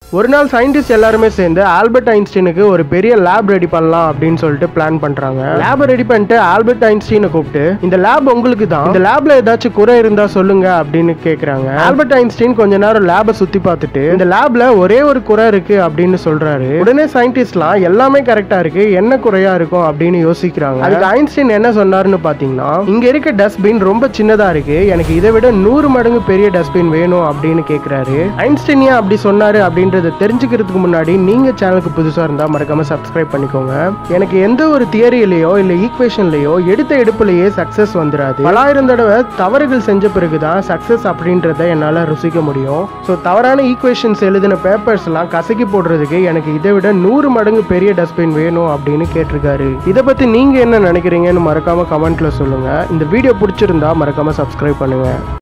ஒரு நாள் சயின்டிஸ்ட் எல்லாருமே சேர்ந்து ஆல்பர்ட் ஐன்ஸ்டீனுக்கு ஒரு பெரிய லேப் ரெடி பண்ணலாம் அப்படின்னு சொல்லிட்டு பிளான் பண்றாங்க லேப் ரெடி பண்ணிட்டு ஆல்பர்ட் ஐன்ஸ்டீனை கூப்பிட்டு இந்த லேப் உங்களுக்கு தான் இந்த லேப்ல ஏதாச்சும் குறை இருந்தா சொல்லுங்க அப்படின்னு கேக்குறாங்க ஆல்பர்ட் ஐன்ஸ்டீன் கொஞ்ச நேரம் லேபை சுத்தி பார்த்துட்டு இந்த லேப்ல ஒரே ஒரு குறை இருக்கு அப்படின்னு சொல்றாரு உடனே சயின்டிஸ்ட்லாம் எல்லாமே கரெக்டா இருக்கு என்ன குறையா இருக்கும் அப்படின்னு யோசிக்கிறாங்க அதுக்கு ஐன்ஸ்டீன் என்ன சொன்னாருன்னு பாத்தீங்கன்னா இங்க இருக்க டஸ்ட்பின் ரொம்ப சின்னதா இருக்கு எனக்கு இதை விட நூறு மடங்கு பெரிய டஸ்ட்பின் வேணும் அப்படின்னு கேக்குறாரு ஐன்ஸ்டீன் ஏன் அப்படி சொன்னாரு அப்படின்றத தெரிஞ்சுக்கிறதுக்கு முன்னாடி நீங்க சேனலுக்கு புதுசா இருந்தா மறக்காம சப்ஸ்கிரைப் பண்ணிக்கோங்க எனக்கு எந்த ஒரு தியரியிலையோ இல்ல ஈக்குவேஷன்லயோ எடுத்த எடுப்புலயே சக்சஸ் வந்துடாது பலாயிரம் தடவை தவறுகள் செஞ்ச பிறகுதான் சக்சஸ் அப்படின்றத என்னால ருசிக்க முடியும் ஸோ தவறான ஈக்குவேஷன்ஸ் எழுதின பேப்பர்ஸ் எல்லாம் கசக்கி போடுறதுக்கு எனக்கு இதை விட நூறு மடங்கு பெரிய டஸ்ட்பின் வேணும் அப்படின்னு கேட்டிருக்காரு இதை பத்தி நீங்க என்ன நினைக்கிறீங்கன்னு மறக்காம கமெண்ட்ல சொல்லுங்க இந்த வீடியோ பிடிச்சிருந்தா மறக்காம சப்ஸ்கிரைப் பண்ணுங்க